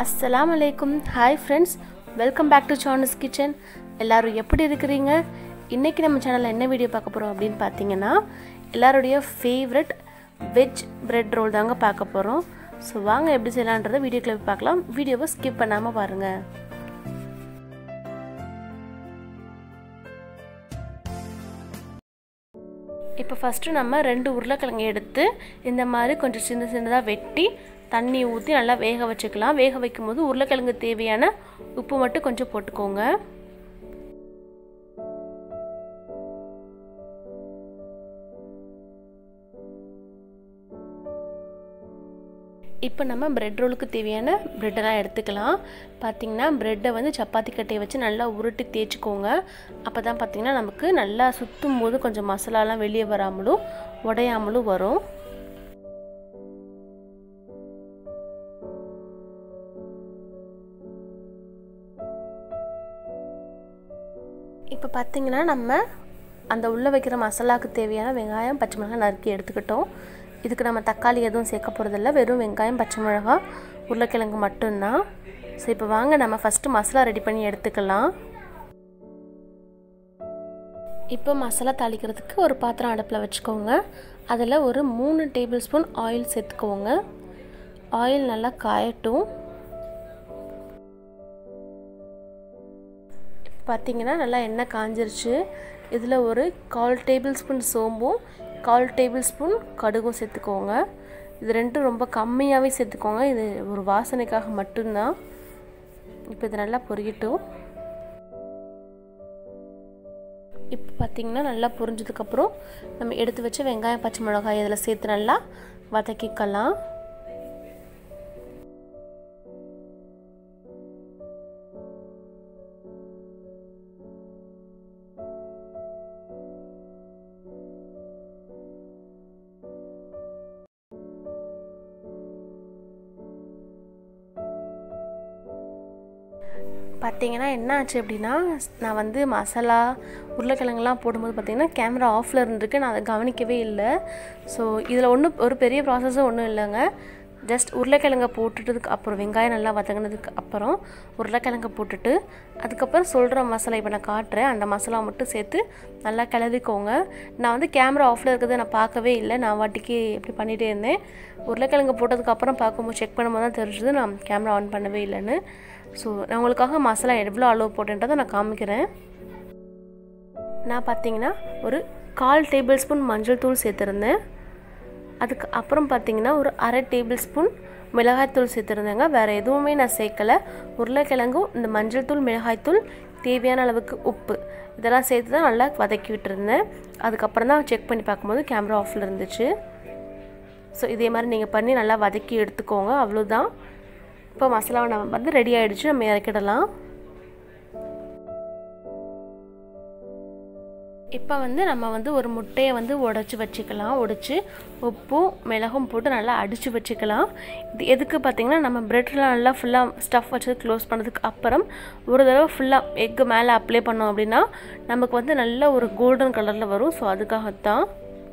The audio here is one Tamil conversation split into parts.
அஸ்ஸலாமு அலைக்கும் hi friends welcome back to Sana's kitchen எல்லாரும் எப்படி இருக்கிறீங்க இன்றைக்கி நம்ம சேனலில் என்ன வீடியோ பார்க்க போகிறோம் அப்படின்னு பார்த்தீங்கன்னா எல்லாருடைய ஃபேவரட் வெஜ் பிரெட் ரோல் தாங்க பார்க்க போகிறோம் ஸோ வாங்க எப்படி செய்யலான்றதை வீடியோக்குள்ள போய் பார்க்கலாம் வீடியோவை ஸ்கிப் பண்ணாமல் பாருங்கள் இப்போ ஃபஸ்ட்டு நம்ம ரெண்டு உருளைக்கிழங்கு எடுத்து இந்த மாதிரி கொஞ்சம் சின்ன சின்னதாக வெட்டி தண்ணி ஊற்றி நல்லா வேக வச்சுக்கலாம் வேக வைக்கும் போது உருளைக்கிழங்கு தேவையான உப்பு மட்டும் கொஞ்சம் போட்டுக்கோங்க இப்போ நம்ம ப்ரெட் ரோலுக்கு தேவையான ப்ரெட்டெல்லாம் எடுத்துக்கலாம் பார்த்திங்கன்னா ப்ரெட்டை வந்து சப்பாத்தி கட்டையை வச்சு நல்லா உருட்டி தேய்ச்சிக்கோங்க அப்போ தான் பார்த்திங்கன்னா நமக்கு நல்லா சுற்றும் போது கொஞ்சம் மசாலாலாம் வெளியே வராமலும் உடையாமலும் வரும் இப்போ பார்த்திங்கன்னா நம்ம அந்த உள்ளே வைக்கிற மசாலாவுக்கு தேவையான வெங்காயம் பச்சை மிளகாய் நறுக்கி எடுத்துக்கிட்டோம் இதுக்கு நம்ம தக்காளி எதுவும் சேர்க்க போகிறதில்ல வெறும் வெங்காயம் பச்சை மிளகா உருளைக்கிழங்கு மட்டும்தான் ஸோ இப்போ வாங்க நம்ம ஃபஸ்ட்டு மசாலா ரெடி பண்ணி எடுத்துக்கலாம் இப்போ மசாலா தாளிக்கிறதுக்கு ஒரு பாத்திரம் அடுப்பில் வச்சுக்கோங்க அதில் ஒரு மூணு டேபிள் ஸ்பூன் ஆயில் சேர்த்துக்கோங்க ஆயில் நல்லா காயட்டும் பார்த்திங்கன்னா நல்லா எண்ணெய் காஞ்சிருச்சு இதில் ஒரு கால் டேபிள் ஸ்பூன் சோம்பும் கால் டேபிள் ஸ்பூன் கடுகும் சேர்த்துக்கோங்க இது ரெண்டும் ரொம்ப கம்மியாகவே சேர்த்துக்கோங்க இது ஒரு வாசனைக்காக மட்டும்தான் இப்போ இது நல்லா பொரியட்டும் இப்போ பார்த்திங்கன்னா நல்லா பொரிஞ்சதுக்கப்புறம் நம்ம எடுத்து வச்ச வெங்காயம் பச்சை மிளகாய் இதில் சேர்த்து நல்லா வதக்கிக்கலாம் பார்த்தீங்கன்னா என்ன ஆச்சு அப்படின்னா நான் வந்து மசாலா உருளைக்கிழங்குலாம் போடும்போது பார்த்திங்கன்னா கேமரா ஆஃபில் இருந்திருக்கு நான் அதை கவனிக்கவே இல்லை ஸோ இதில் ஒன்றும் ஒரு பெரிய ப்ராசஸும் ஒன்றும் இல்லைங்க ஜஸ்ட் உருளைக்கிழங்க போட்டுட்டதுக்கு அப்புறம் வெங்காயம் நல்லா வதங்கினதுக்கு அப்புறம் உருளைக்கிழங்க போட்டுட்டு அதுக்கப்புறம் சொல்கிற மசாலா இப்போ நான் காட்டுறேன் அந்த மசாலா மட்டும் சேர்த்து நல்லா கிளறிக்கோங்க நான் வந்து கேமரா ஆஃபில் இருக்கிறத நான் பார்க்கவே இல்லை நான் வாட்டிக்கு எப்படி பண்ணிகிட்டே இருந்தேன் உருளைக்கிழங்கு போட்டதுக்கப்புறம் பார்க்கும்போது செக் பண்ணும்போது தான் தெரிஞ்சது நான் கேமரா ஆன் பண்ணவே இல்லைன்னு ஸோ நான் உங்களுக்காக மசாலா எவ்வளோ அளவு போட்டேன்றதை நான் காமிக்கிறேன் நான் பார்த்தீங்கன்னா ஒரு கால் டேபிள் ஸ்பூன் மஞ்சள் தூள் சேர்த்துருந்தேன் அதுக்கு அப்புறம் பார்த்தீங்கன்னா ஒரு அரை டேபிள் ஸ்பூன் மிளகாய்த்தூள் சேர்த்துருந்தேங்க வேறு எதுவுமே நான் சேர்க்கலை உருளைக்கிழங்கும் இந்த மஞ்சள் தூள் மிளகாய்த்தூள் தேவையான அளவுக்கு உப்பு இதெல்லாம் சேர்த்து தான் நல்லா வதக்கி விட்டுருந்தேன் அதுக்கப்புறம் தான் செக் பண்ணி பார்க்கும்போது கேமரா ஆஃபில் இருந்துச்சு ஸோ இதே மாதிரி நீங்கள் பண்ணி நல்லா வதக்கி எடுத்துக்கோங்க அவ்வளோதான் இப்போ மசாலாவை நம்ம வந்து ரெடி ஆகிடுச்சு நம்ம இறக்கிடலாம் இப்போ வந்து நம்ம வந்து ஒரு முட்டையை வந்து உடச்சி வச்சுக்கலாம் உடைச்சி உப்பும் மிளகும் போட்டு நல்லா அடித்து வச்சுக்கலாம் இது எதுக்கு பார்த்திங்கன்னா நம்ம ப்ரெட்லாம் நல்லா ஃபுல்லாக ஸ்டஃப் வச்சு க்ளோஸ் பண்ணதுக்கு அப்புறம் ஒரு தடவை ஃபுல்லாக எக்கு மேலே அப்ளை பண்ணோம் அப்படின்னா நமக்கு வந்து நல்ல ஒரு கோல்டன் கலரில் வரும் ஸோ அதுக்காகத்தான்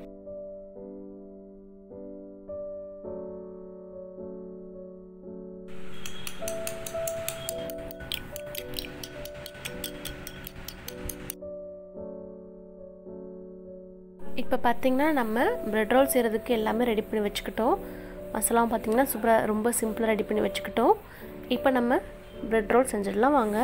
இப்போ பார்த்திங்கன்னா நம்ம ப்ரெட் ரோல் செய்கிறதுக்கு எல்லாமே ரெடி பண்ணி வச்சுக்கிட்டோம் மசாலாவும் பார்த்திங்கன்னா சூப்பராக ரொம்ப சிம்பிளாக ரெடி பண்ணி வச்சுக்கிட்டோம் இப்போ நம்ம ப்ரெட் ரோல் செஞ்சிடலாம் வாங்க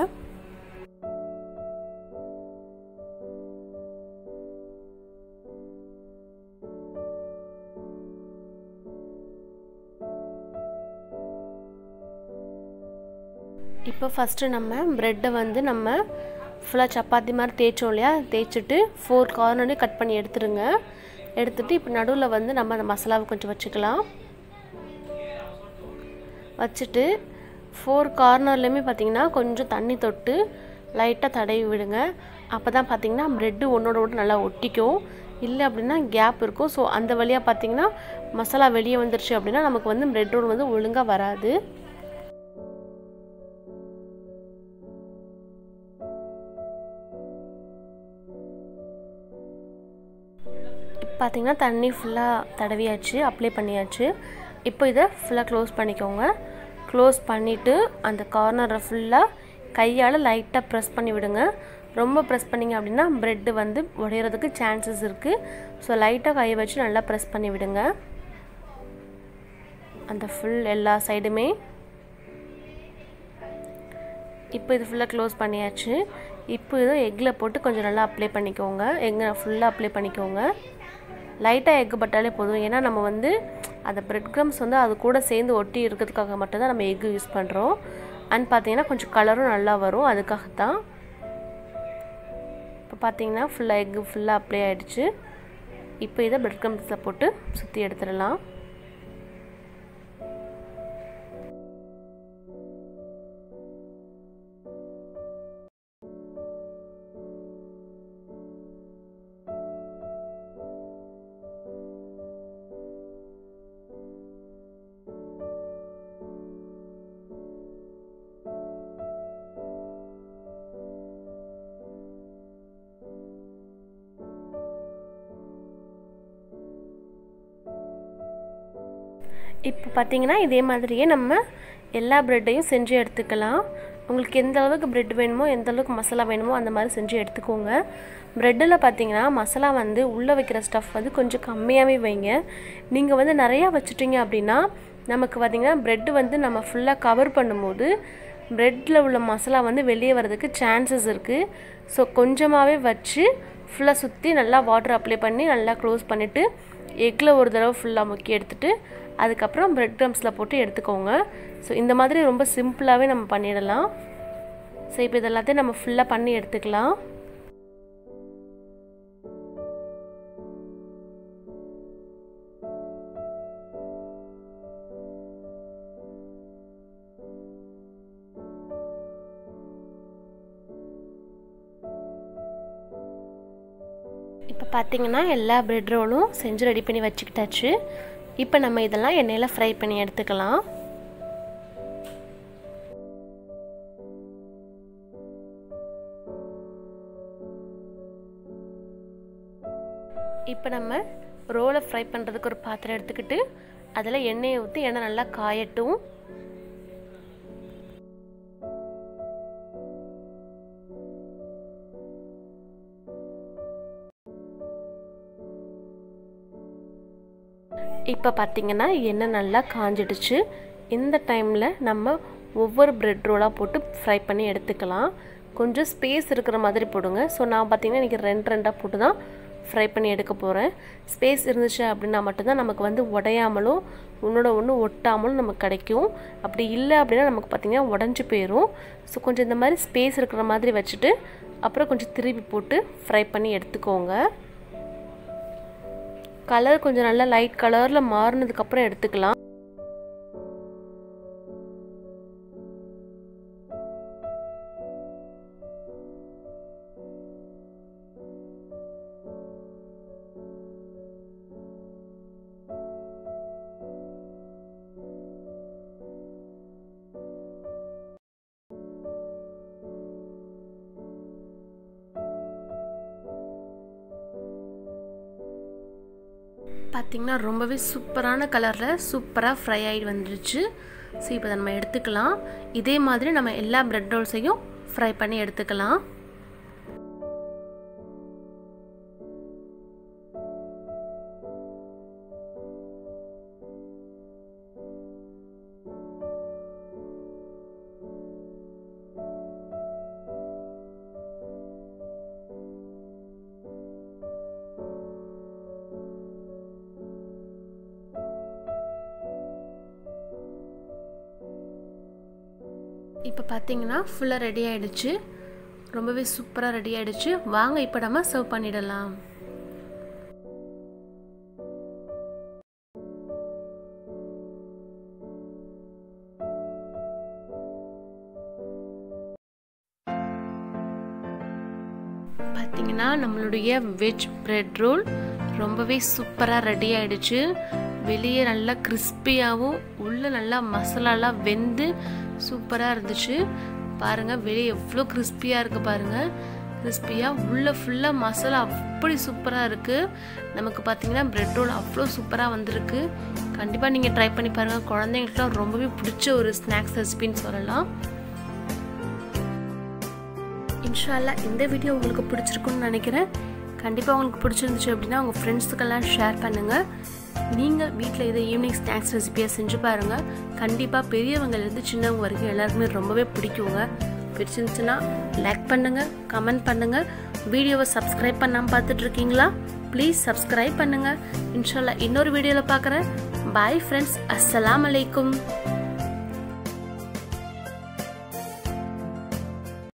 இப்போ ஃபஸ்ட்டு நம்ம ப்ரெட்டை வந்து நம்ம ஃபுல்லாக சப்பாத்தி மாதிரி தேய்ச்சோம் இல்லையா தேய்ச்சிட்டு ஃபோர் கார்னரையும் கட் பண்ணி எடுத்துருங்க எடுத்துகிட்டு இப்போ நடுவில் வந்து நம்ம அந்த மசாலாவை கொஞ்சம் வச்சுக்கலாம் வச்சுட்டு ஃபோர் கார்னர்லேயுமே பார்த்திங்கன்னா கொஞ்சம் தண்ணி தொட்டு லைட்டாக தடவி விடுங்க அப்போ தான் பார்த்திங்கன்னா ப்ரெட்டு ஒன்றோட ஒன்று நல்லா ஒட்டிக்கும் இல்லை அப்படின்னா கேப் இருக்கும் ஸோ அந்த வழியாக பார்த்திங்கன்னா மசாலா வெளியே வந்துருச்சு அப்படின்னா நமக்கு வந்து ப்ரெட் ரோல் வந்து ஒழுங்காக வராது பார்த்திங்கன்னா தண்ணி ஃபுல்லாக தடவியாச்சு அப்ளை பண்ணியாச்சு இப்போ இதை ஃபுல்லாக க்ளோஸ் பண்ணிக்கோங்க க்ளோஸ் பண்ணிவிட்டு அந்த கார்னரை ஃபுல்லாக கையால் லைட்டாக ப்ரெஸ் பண்ணி விடுங்க ரொம்ப ப்ரெஸ் பண்ணிங்க அப்படின்னா ப்ரெட்டு வந்து உடையிறதுக்கு சான்சஸ் இருக்குது ஸோ லைட்டாக கையை வச்சு நல்லா ப்ரெஸ் பண்ணி விடுங்க அந்த ஃபுல் எல்லா சைடுமே இப்போ இது ஃபுல்லாக க்ளோஸ் பண்ணியாச்சு இப்போ இதை எக்கில் போட்டு கொஞ்சம் நல்லா அப்ளை பண்ணிக்கோங்க எக்கை ஃபுல்லாக அப்ளை பண்ணிக்கோங்க லைட்டாக எக்கு பட்டாலே போதும் ஏன்னா நம்ம வந்து அந்த பிரெட் க்ரம்ஸ் வந்து அது கூட சேர்ந்து ஒட்டி இருக்கிறதுக்காக மட்டும்தான் நம்ம எக்கு யூஸ் பண்ணுறோம் அண்ட் பார்த்தீங்கன்னா கொஞ்சம் கலரும் நல்லா வரும் அதுக்காக தான் இப்போ பார்த்தீங்கன்னா ஃபுல்லாக எக்கு ஃபுல்லாக அப்ளை ஆகிடுச்சு இப்போ இதை பிரெட் க்ரம்ஸில் போட்டு சுற்றி எடுத்துடலாம் இப்போ பார்த்தீங்கன்னா இதே மாதிரியே நம்ம எல்லா ப்ரெட்டையும் செஞ்சு எடுத்துக்கலாம் உங்களுக்கு எந்த அளவுக்கு ப்ரெட் வேணுமோ எந்த அளவுக்கு மசாலா வேணுமோ அந்த மாதிரி செஞ்சு எடுத்துக்கோங்க ப்ரெட்டில் பார்த்தீங்கன்னா மசாலா வந்து உள்ளே வைக்கிற ஸ்டஃப் வந்து கொஞ்சம் கம்மியாகவே வைங்க நீங்கள் வந்து நிறையா வச்சுட்டீங்க அப்படின்னா நமக்கு பார்த்திங்கன்னா ப்ரெட்டு வந்து நம்ம ஃபுல்லாக கவர் பண்ணும்போது ப்ரெட்டில் உள்ள மசாலா வந்து வெளியே வரதுக்கு சான்சஸ் இருக்குது ஸோ கொஞ்சமாகவே வச்சு ஃபுல்லாக சுற்றி நல்லா வாட்டர் அப்ளை பண்ணி நல்லா க்ளோஸ் பண்ணிவிட்டு எக்கில் ஒரு தடவை ஃபுல்லாக முக்கி எடுத்துகிட்டு அதுக்கப்புறம் ப்ரெட் க்ரம்ஸில் போட்டு எடுத்துக்கோங்க ஸோ இந்த மாதிரி ரொம்ப சிம்பிளாகவே நம்ம பண்ணிடலாம் ஸோ இப்போ இது எல்லாத்தையும் நம்ம ஃபுல்லாக பண்ணி எடுத்துக்கலாம் இப்போ பார்த்தீங்கன்னா எல்லா ப்ரெட் ரோலும் செஞ்சு ரெடி பண்ணி வச்சுக்கிட்டாச்சு இப்போ நம்ம இதெல்லாம் எண்ணெயில் ஃப்ரை பண்ணி எடுத்துக்கலாம் இப்போ நம்ம ரோலை ஃப்ரை பண்ணுறதுக்கு ஒரு பாத்திரம் எடுத்துக்கிட்டு அதில் எண்ணெயை ஊற்றி எண்ணெய் நல்லா காயட்டும் இப்போ பார்த்திங்கன்னா எண்ணெய் நல்லா காஞ்சிடுச்சு இந்த டைமில் நம்ம ஒவ்வொரு ப்ரெட் ரோலாக போட்டு ஃப்ரை பண்ணி எடுத்துக்கலாம் கொஞ்சம் ஸ்பேஸ் இருக்கிற மாதிரி போடுங்க ஸோ நான் பார்த்திங்கன்னா இன்றைக்கி ரெண்டு ரெண்டாக போட்டு தான் ஃப்ரை பண்ணி எடுக்க போகிறேன் ஸ்பேஸ் இருந்துச்சு அப்படின்னா மட்டும்தான் நமக்கு வந்து உடையாமலும் ஒன்றோட ஒன்று ஒட்டாமலும் நமக்கு கிடைக்கும் அப்படி இல்லை அப்படின்னா நமக்கு பார்த்திங்கன்னா உடஞ்சி போயிடும் ஸோ கொஞ்சம் இந்த மாதிரி ஸ்பேஸ் இருக்கிற மாதிரி வச்சுட்டு அப்புறம் கொஞ்சம் திருப்பி போட்டு ஃப்ரை பண்ணி எடுத்துக்கோங்க கலர் கொஞ்சம் நல்லா லைட் கலரில் மாறினதுக்கப்புறம் எடுத்துக்கலாம் பார்த்திங்கன்னா ரொம்பவே சூப்பரான கலரில் சூப்பராக ஃப்ரை ஆகி வந்துருச்சு ஸோ இப்போ நம்ம எடுத்துக்கலாம் இதே மாதிரி நம்ம எல்லா ப்ரெட் ரோல்ஸையும் ஃப்ரை பண்ணி எடுத்துக்கலாம் இப்போ பார்த்தீங்கன்னா ஃபுல்லாக ரெடி ஆகிடுச்சு ரொம்பவே சூப்பராக ரெடி ஆகிடுச்சு வாங்க இப்போ நம்ம சர்வ் பண்ணிடலாம் பார்த்தீங்கன்னா நம்மளுடைய வெஜ் பிரெட் ரோல் ரொம்பவே சூப்பராக ரெடி ஆகிடுச்சு வெளியே நல்லா கிறிஸ்பியாகவும் உள்ளே நல்லா மசாலாலாம் வெந்து சூப்பராக இருந்துச்சு பாருங்கள் வெளியே எவ்வளோ கிறிஸ்பியாக இருக்குது பாருங்கள் கிறிஸ்பியாக உள்ளே ஃபுல்லாக மசாலா அப்படி சூப்பராக இருக்குது நமக்கு பார்த்தீங்கன்னா பிரெட் ரோல் அவ்வளோ சூப்பராக வந்திருக்கு கண்டிப்பாக நீங்கள் ட்ரை பண்ணி பாருங்கள் குழந்தைங்களுக்குலாம் ரொம்பவே பிடிச்ச ஒரு ஸ்நாக்ஸ் ரெசிபின்னு சொல்லலாம் இன்ஷால்லா இந்த வீடியோ உங்களுக்கு பிடிச்சிருக்குன்னு நினைக்கிறேன் கண்டிப்பாக உங்களுக்கு பிடிச்சிருந்துச்சு அப்படின்னா உங்கள் ஃப்ரெண்ட்ஸுக்கெல்லாம் ஷேர் பண்ணுங்கள் நீங்கள் வீட்டில் இதை ஈவினிங் ஸ்நாக்ஸ் ரெசிபியாக செஞ்சு பாருங்கள் கண்டிப்பாக பெரியவங்கலேருந்து சின்னவங்க வரைக்கும் எல்லாருக்குமே ரொம்பவே பிடிக்குங்க பிடிச்சிருந்துச்சுன்னா லைக் பண்ணுங்கள் கமெண்ட் பண்ணுங்கள் வீடியோவை சப்ஸ்கிரைப் பண்ணாமல் பார்த்துட்டு இருக்கீங்களா ப்ளீஸ் சப்ஸ்கிரைப் பண்ணுங்கள் இன்ஷால்லா இன்னொரு வீடியோவில் பார்க்குறேன் பாய் ஃப்ரெண்ட்ஸ் அஸ்ஸலாம் அலைக்கும்